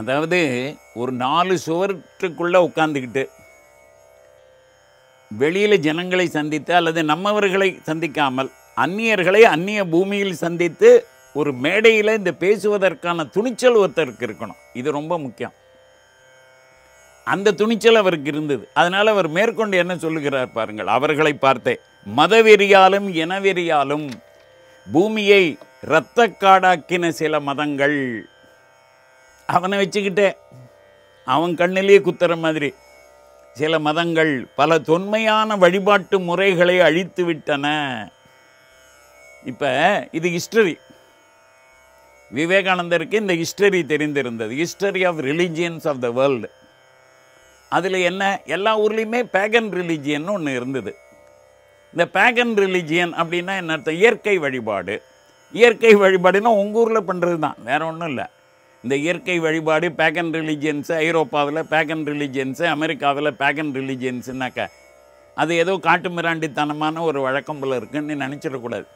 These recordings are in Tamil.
அதாவது ஒரு நாலு சுவற்றுக்குள்ளே உட்காந்துக்கிட்டு வெளியில் ஜனங்களை சந்தித்து அல்லது நம்மவர்களை சந்திக்காமல் அந்நியர்களை அந்நிய பூமியில் சந்தித்து ஒரு மேடையில் இந்த பேசுவதற்கான துணிச்சல் ஒருத்தருக்கு இருக்கணும் இது ரொம்ப முக்கியம் அந்த துணிச்சல் அவருக்கு இருந்தது அதனால் அவர் மேற்கொண்டு என்ன சொல்லுகிறார் பாருங்கள் அவர்களை பார்த்தே மதவெறியாலும் இனவெறியாலும் பூமியை இரத்தக்காடாக்கின சில மதங்கள் அவனை வச்சுக்கிட்டே அவன் கண்ணிலேயே குத்துற மாதிரி சில மதங்கள் பல தொன்மையான வழிபாட்டு முறைகளை அழித்து விட்டன இப்போ இது ஹிஸ்டரி விவேகானந்தருக்கு இந்த ஹிஸ்டரி தெரிந்திருந்தது history of religions of the world அதில் என்ன எல்லா ஊர்லேயுமே பேகன் ரிலிஜியன் ஒன்று இருந்தது இந்த பேகன் ரிலிஜியன் அப்படின்னா என்ன அர்த்தம் இயற்கை வழிபாடு இயற்கை வழிபாடுன்னா உங்கள் ஊரில் பண்ணுறது தான் வேற ஒன்றும் இல்லை இந்த இயற்கை வழிபாடு பேகன் ரிலிஜியன்ஸு ஐரோப்பாவில் பேகன் ரிலிஜியன்ஸு அமெரிக்காவில் பேகன் ரிலிஜியன்ஸுனாக்க அது ஏதோ காட்டு மிராண்டித்தனமான ஒரு வழக்கம் போல இருக்குன்னு நினச்சிடக்கூடாது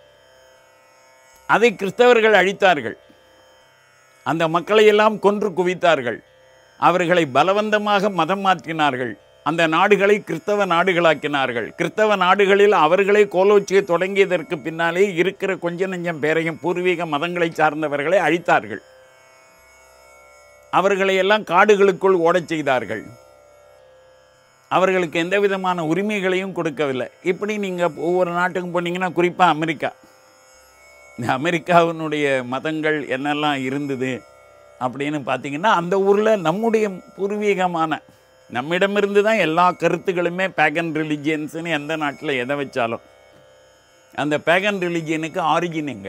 அதை கிறிஸ்தவர்கள் அழித்தார்கள் அந்த மக்களை எல்லாம் கொன்று குவித்தார்கள் அவர்களை பலவந்தமாக மதம் மாற்றினார்கள் அந்த நாடுகளை கிறிஸ்தவ நாடுகளாக்கினார்கள் கிறிஸ்தவ நாடுகளில் அவர்களே கோலோச்சியை தொடங்கியதற்கு பின்னாலே இருக்கிற கொஞ்ச நெஞ்சம் பேரையும் பூர்வீக மதங்களை சார்ந்தவர்களை அழித்தார்கள் அவர்களை எல்லாம் காடுகளுக்குள் ஓடச் செய்தார்கள் அவர்களுக்கு எந்த விதமான உரிமைகளையும் கொடுக்கவில்லை இப்படி நீங்கள் ஒவ்வொரு நாட்டுக்கும் போனீங்கன்னா குறிப்பாக அமெரிக்கா இந்த அமெரிக்காவினுடைய மதங்கள் என்னெல்லாம் இருந்தது அப்படின்னு பார்த்தீங்கன்னா அந்த ஊரில் நம்முடைய பூர்வீகமான நம்மிடமிருந்து தான் எல்லா கருத்துக்களுமே பேகன் ரிலிஜியன்ஸ்னு எந்த நாட்டில் எதை வச்சாலும் அந்த பேகன் ரிலிஜியனுக்கு ஆரிஜின் எங்க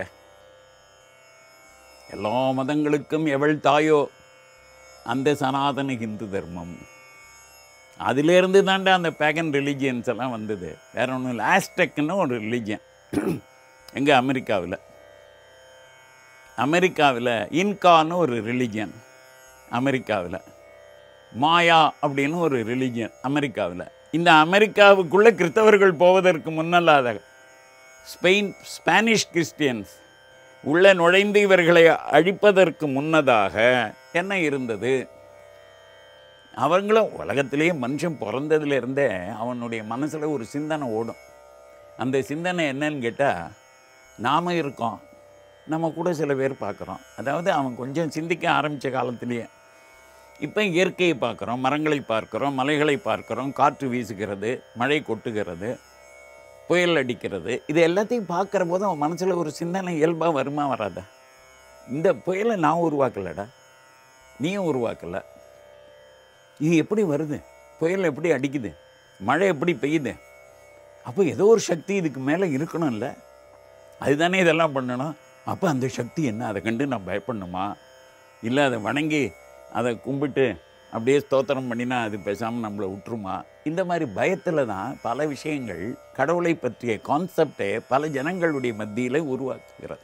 எல்லா மதங்களுக்கும் எவள் தாயோ அந்த சனாதன இந்து தர்மம் அதிலேருந்து தாண்டா அந்த பேகன் ரிலிஜியன்ஸ் எல்லாம் வந்தது வேற ஒன்றும் இல்லை ஆஸ்டெக்னு ஒரு ரிலிஜியன் எங்கே அமெரிக்காவில் அமெரிக்காவில் இன்கான்னு ஒரு ரிலிஜியன் அமெரிக்காவில் மாயா அப்படின்னு ஒரு ரிலிஜியன் அமெரிக்காவில் இந்த அமெரிக்காவுக்குள்ளே கிறிஸ்தவர்கள் போவதற்கு முன்னல்லாத ஸ்பெயின் ஸ்பானிஷ் கிறிஸ்டியன்ஸ் உள்ளே நுழைந்து இவர்களை அழிப்பதற்கு முன்னதாக என்ன இருந்தது அவங்களும் உலகத்திலேயே மனுஷன் பிறந்ததுலேருந்தே அவனுடைய மனசில் ஒரு சிந்தனை ஓடும் அந்த சிந்தனை என்னன்னு கேட்டால் நாம் இருக்கோம் நம்ம கூட சில பேர் பார்க்குறோம் அதாவது அவன் கொஞ்சம் சிந்திக்க ஆரம்பித்த காலத்திலேயே இப்போ இயற்கையை பார்க்குறோம் மரங்களை பார்க்குறோம் மலைகளை பார்க்குறோம் காற்று வீசுகிறது மழை கொட்டுகிறது புயல் அடிக்கிறது இது எல்லாத்தையும் பார்க்குற போது அவன் மனசில் ஒரு சிந்தனை இயல்பாக வருமா வராதா இந்த புயலை நான் உருவாக்கலடா நீயும் உருவாக்கலை இது எப்படி வருது புயல் எப்படி அடிக்குது மழை எப்படி பெய்யுது அப்போ ஏதோ ஒரு சக்தி இதுக்கு மேலே இருக்கணும்ல அதுதானே இதெல்லாம் பண்ணணும் அப்போ அந்த சக்தி என்ன அதை கண்டு நான் பயப்படணுமா இல்லை அதை வணங்கி அதை கும்பிட்டு அப்படியே ஸ்தோத்திரம் பண்ணினா அது பேசாமல் நம்மளை விட்டுருமா இந்த மாதிரி பயத்தில் தான் பல விஷயங்கள் கடவுளை பற்றிய கான்செப்டை பல ஜனங்களுடைய மத்தியில் உருவாக்குகிறது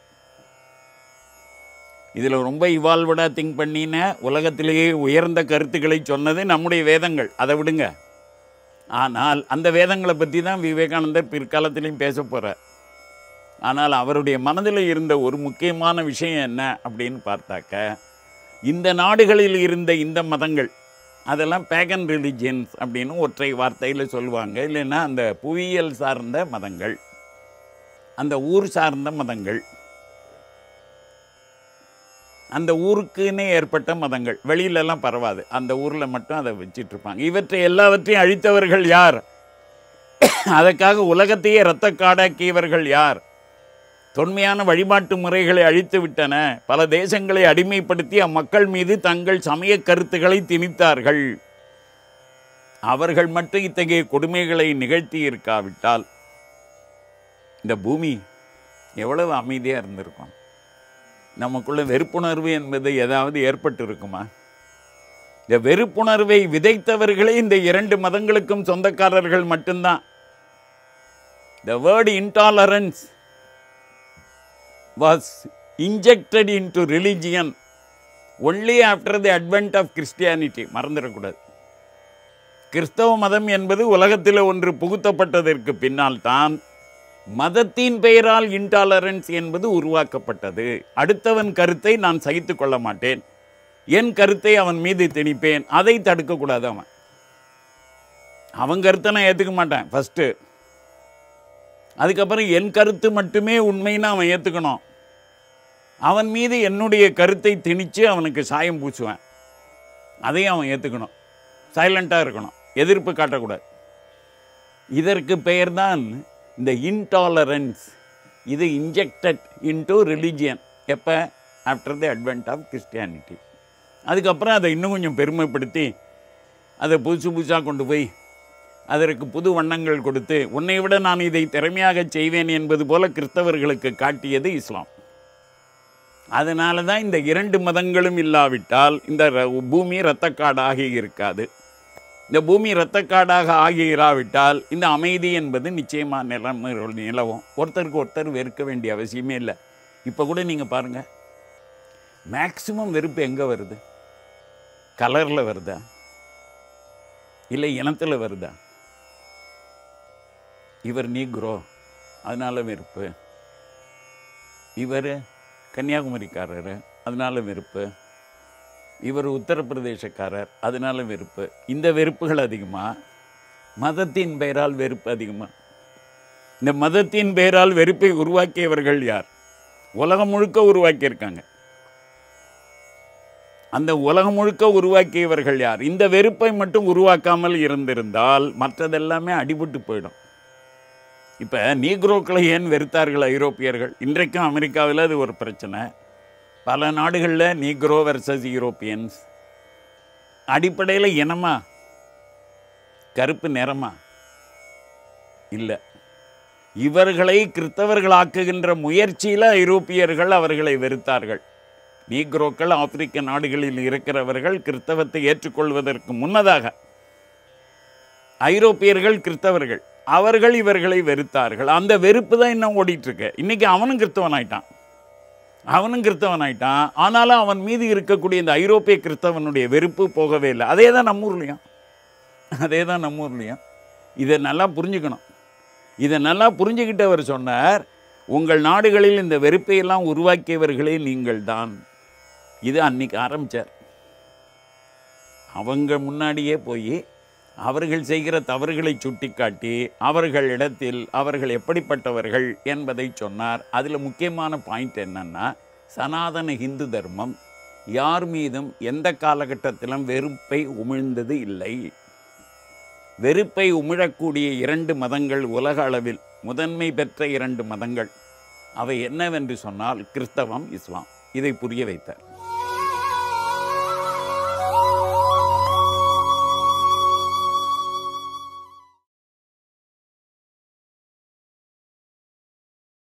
இதில் ரொம்ப இவால்வடாக திங்க் பண்ணின உலகத்திலேயே உயர்ந்த கருத்துக்களை சொன்னது நம்முடைய வேதங்கள் அதை விடுங்க ஆனால் அந்த வேதங்களை பற்றி தான் விவேகானந்தர் பிற்காலத்திலையும் பேச போகிறார் ஆனால் அவருடைய மனதில் இருந்த ஒரு முக்கியமான விஷயம் என்ன அப்படின்னு பார்த்தாக்க இந்த நாடுகளில் இருந்த இந்த மதங்கள் அதெல்லாம் பேகன் ரிலிஜியன்ஸ் அப்படின்னு ஒற்றை வார்த்தையில் சொல்லுவாங்க இல்லைன்னா அந்த புவியியல் சார்ந்த மதங்கள் அந்த ஊர் சார்ந்த மதங்கள் அந்த ஊருக்குன்னே ஏற்பட்ட மதங்கள் வெளியிலலாம் பரவாது அந்த ஊரில் மட்டும் அதை வச்சிட்டு இருப்பாங்க இவற்றை எல்லாவற்றையும் அழித்தவர்கள் யார் அதற்காக உலகத்தையே இரத்த காடாக்கியவர்கள் யார் தொன்மையான வழிபாட்டு முறைகளை அழித்து விட்டன பல தேசங்களை அடிமைப்படுத்தி அம்மக்கள் மீது தங்கள் சமய கருத்துக்களை திணித்தார்கள் அவர்கள் மட்டும் இத்தகைய கொடுமைகளை நிகழ்த்தி இருக்காவிட்டால் இந்த பூமி எவ்வளவு அமைதியாக இருந்திருக்கும் நமக்குள்ள வெறுப்புணர்வு என்பது ஏதாவது ஏற்பட்டு இருக்குமா இந்த வெறுப்புணர்வை விதைத்தவர்களே இந்த இரண்டு மதங்களுக்கும் சொந்தக்காரர்கள் மட்டும்தான் the word intolerance was injected into religion only after the advent of Christianity மறந்துடக்கூடாது கிறிஸ்தவ மதம் என்பது உலகத்தில் ஒன்று புகுத்தப்பட்டதற்கு பின்னால் தான் மதத்தின் பெயரால் இன்டாலரன்ஸ் என்பது உருவாக்கப்பட்டது அடுத்தவன் கருத்தை நான் சகித்து கொள்ள மாட்டேன் என் கருத்தை அவன் மீது திணிப்பேன் அதை தடுக்கக்கூடாது அவன் அவன் கருத்தை நான் ஏற்றுக்க மாட்டேன் ஃபஸ்ட்டு அதுக்கப்புறம் என் கருத்து மட்டுமே உண்மைன்னு அவன் ஏற்றுக்கணும் அவன் மீது என்னுடைய கருத்தை திணித்து அவனுக்கு சாயம் பூசுவேன் அதையும் அவன் ஏற்றுக்கணும் சைலண்ட்டாக இருக்கணும் எதிர்ப்பு காட்டக்கூடாது இதற்கு பெயர்தான் இந்த இன்டாலரன்ஸ் இது இன்ஜெக்டட் இன்டு ரிலிஜியன் எப்போ after the advent of Christianity அதுக்கப்புறம் அதை இன்னும் கொஞ்சம் பெருமைப்படுத்தி அதை புதுசு புதுசாக கொண்டு போய் அதற்கு புது வண்ணங்கள் கொடுத்து உன்னை விட நான் இதை திறமையாக செய்வேன் என்பது போல கிறிஸ்தவர்களுக்கு காட்டியது இஸ்லாம் அதனால தான் இந்த இரண்டு மதங்களும் இல்லாவிட்டால் இந்த ர- பூமி இரத்தக்காடாகி இருக்காது இந்த பூமி இரத்தக்காடாக ஆகி இராவிட்டால் இந்த அமைதி என்பது நிச்சயமாக நிலம் நிலவும் ஒருத்தருக்கு ஒருத்தர் வெறுக்க வேண்டிய அவசியமே இல்லை இப்போ கூட நீங்கள் பாருங்கள் மேக்சிமம் வெறுப்பு எங்கே வருது கலரில் வருதா இல்லை இனத்தில் வருதா இவர் நீக்ரோ அதனால வெறுப்பு இவர் கன்னியாகுமரிக்காரர் அதனால வெறுப்பு இவர் உத்தரப்பிரதேசக்காரர் அதனால வெறுப்பு இந்த வெறுப்புகள் அதிகமாக மதத்தின் பெயரால் வெறுப்பு அதிகமாக இந்த மதத்தின் பெயரால் வெறுப்பை உருவாக்கியவர்கள் யார் உலகம் முழுக்க உருவாக்கியிருக்காங்க அந்த உலகம் முழுக்க உருவாக்கியவர்கள் யார் இந்த வெறுப்பை மட்டும் உருவாக்காமல் இருந்திருந்தால் மற்றதெல்லாமே அடிபட்டு போயிடும் இப்போ நீக்ரோக்களை ஏன் வெறுத்தார்கள் ஐரோப்பியர்கள் இன்றைக்கும் அமெரிக்காவில் அது ஒரு பிரச்சனை பல நாடுகளில் நீக்ரோ வெர்சஸ் யூரோப்பியன்ஸ் அடிப்படையில் இனமா கருப்பு நிறமா இல்லை இவர்களை கிறிஸ்தவர்களாக்குகின்ற முயற்சியில் ஐரோப்பியர்கள் அவர்களை வெறுத்தார்கள் நீக்ரோக்கள் ஆப்பிரிக்க நாடுகளில் இருக்கிறவர்கள் கிறிஸ்தவத்தை ஏற்றுக்கொள்வதற்கு முன்னதாக ஐரோப்பியர்கள் கிறிஸ்தவர்கள் அவர்கள் இவர்களை வெறுத்தார்கள் அந்த வெறுப்பு தான் இன்னும் ஓடிட்டு இருக்கு இன்னைக்கு அவனும் கிறிஸ்தவன் ஆயிட்டான் அவனும் கிறிஸ்தவன் ஆயிட்டான் ஆனாலும் அவன் மீது இருக்கக்கூடிய இந்த ஐரோப்பிய கிறிஸ்தவனுடைய வெறுப்பு போகவே இல்லை அதே தான் நம்ம ஊர்லேயும் அதே தான் நம்ம ஊர்லேயும் இதை நல்லா புரிஞ்சுக்கணும் இதை நல்லா புரிஞ்சுக்கிட்டவர் சொன்னார் உங்கள் நாடுகளில் இந்த வெறுப்பையெல்லாம் உருவாக்கியவர்களே நீங்கள் தான் இது அன்னைக்கு ஆரம்பித்தார் அவங்க முன்னாடியே போய் அவர்கள் செய்கிற தவறுகளை சுட்டிக்காட்டி அவர்களிடத்தில் அவர்கள் எப்படிப்பட்டவர்கள் என்பதை சொன்னார் அதில் முக்கியமான பாயிண்ட் என்னன்னா சனாதன இந்து தர்மம் யார் மீதும் எந்த காலகட்டத்திலும் வெறுப்பை உமிழ்ந்தது இல்லை வெறுப்பை உமிழக்கூடிய இரண்டு மதங்கள் உலக அளவில் முதன்மை பெற்ற இரண்டு மதங்கள் அவை என்னவென்று சொன்னால் கிறிஸ்தவம் இஸ்லாம் இதை புரிய வைத்தார்